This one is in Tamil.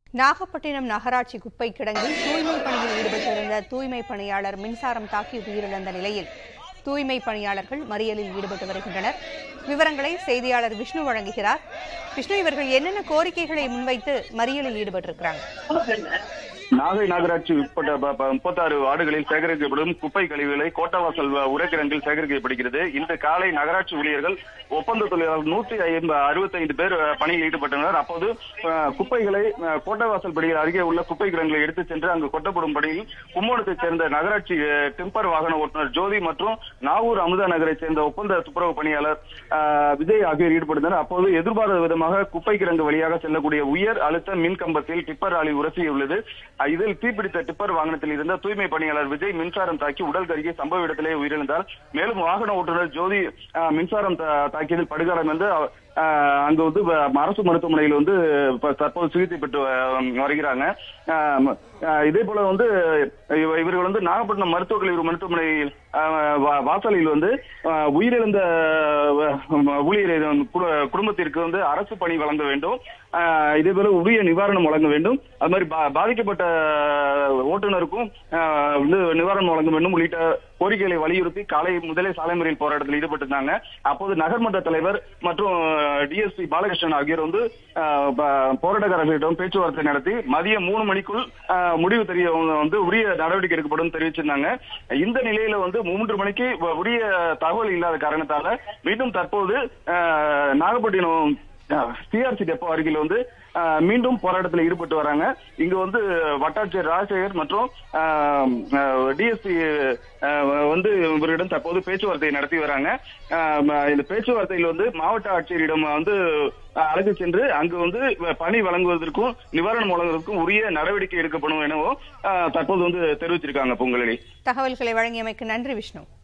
நாகப்பட்டினம் நகராட்சி குப்பை கிடங்கில் தூய்மை பணியில் ஈடுபட்டிருந்த தூய்மை பணியாளர் மின்சாரம் தாக்கி உயிரிழந்த நிலையில் தூய்மை பணியாளர்கள் மறியலில் ஈடுபட்டு வருகின்றனர் விவரங்களை செய்தியாளர் விஷ்ணு வழங்குகிறார் விஷ்ணு இவர்கள் என்னென்ன கோரிக்கைகளை முன்வைத்து மறியலில் ஈடுபட்டிருக்கிறாங்க நாகை நகராட்சி உட்பட்ட ப- ப- முப்பத்தாறு வார்டுகளில் சேகரிக்கப்படும் குப்பை கழிவுகளை கோட்டவாசல் வ- உரக்கிடங்கில் சேகரிக்கப்படுகிறது இன்று காலை நகராட்சி ஊழியர்கள் ஒப்பந்த தொழிலாளர் நூற்றி ஐம்பது அறுபத்தைந்து பேர் அஹ், பணியில் ஈடுபட்டனர் அப்போது அஹ், குப்பைகளை அஹ், கோட்டவாசல் படியில் அருகே உள்ள குப்பை கிடங்களை எடுத்துச் சென்று அங்கு கொட்டப்படும் பணியில் கும்போணத்தைச் சேர்ந்த நகராட்சி அஹ், டிம்பர் வாகன ஓட்டுநர் ஜோதி மற்றும் நாகூர் அமுதா நகரைச் சேர்ந்த ஒப்பந்த துப்புரவு பணியாளர் அஹ், விஜய் ஆகியோர் ஈடுபட்டனர் அப்போது எதிர்பாராத விதமாக குப்பை கிடங்கு வழியாக செல்லக்கூடிய உயர் அழுத்த மின் கம்பத்தில் டிப்பர் ஆளி உரசியுள்ளது அஹ், இதில் தீப்பிடித்த டிப்பர் வாகனத்தில் இருந்த தூய்மை பணியாளர் விஜய் மின்சாரம் தாக்கி உடல் கருகி சம்பவ இடத்திலே உயிரிழந்தார் மேலும் வாகன ஓட்டுநர் ஜோதி அஹ், மின்சாரம் தா- தாக்கியதில் படுகாயம் வந்து அவ- அஹ், அங்கு வந்து வ- அரசு மருத்துவமனையில் வந்து இப்ப தற்போது சிகிச்சை பெற்று அஹ், வருகிறாங்க அஹ், ம- அஹ், இதே போல வந்து இவ- இவர்கள் வந்து நாகப்பட்டினம் மருத்துவக் கல்லூரி மருத்துவமனை அஹ், வா- வாசலில் வந்து அஹ், உயிரிழந்த அஹ், ஊழியர் குடு- குடும்பத்திற்கு வந்து அரசு பணி வழங்க வேண்டும் அஹ், இதே போல உரிய நிவாரணம் வழங்க வேண்டும் அது மாதிரி பா- பாதிக்கப்பட்ட ஓட்டுநருக்கும் அஹ், வந்து நிவாரணம் வழங்க வேண்டும் உள்ளிட்ட கோரிக்கைகளை வலியுறுத்தி காலை முதலே சாலை மறியல் போராட்டத்தில் ஈடுபட்டிருந்தாங்க அப்போது நகர்மன்ற தலைவர் மற்றும் டிஎஸ்பி பாலகிருஷ்ணன் ஆகியோர் வந்து அஹ், ப- போராட்டக்காரர்களிடம் பேச்சுவார்த்தை நடத்தி மதியம் மூணு மணிக்குள் அஹ், முடிவு தெரிய வந்து உரிய நடவடிக்கை எடுக்கப்படும் தெரிவிச்சிருந்தாங்க இந்த நிலையில வந்து மூன்று மணிக்கு வ- உரிய தகவல் இல்லாத காரணத்தால மீண்டும் தற்போது அஹ், நாகப்பட்டினம் சிஆர்சி டெப்போ அருகில் வந்து அஹ், மீண்டும் போராட்டத்தில் ஈடுபட்டு வராங்க இங்க வந்து வட்டாட்சியர் ராஜசேகர் மற்றும் டிஎஸ்பி வந்து இவரிடம் தற்போது பேச்சுவார்த்தை நடத்தி வராங்க அஹ், ம- இந்த பேச்சுவார்த்தையில் வந்து மாவட்ட ஆட்சியரிடம் வந்து அஹ், அழைத்து சென்று அங்கு வந்து பணி வழங்குவதற்கும் நிவாரணம் வழங்குவதற்கும் உரிய நடவடிக்கை எடுக்கப்படும் எனவும் அஹ், தற்போது வந்து தெரிவிச்சிருக்காங்க பொங்கலடி தகவல்களை வழங்கியமைக்கு நன்றி விஷ்ணு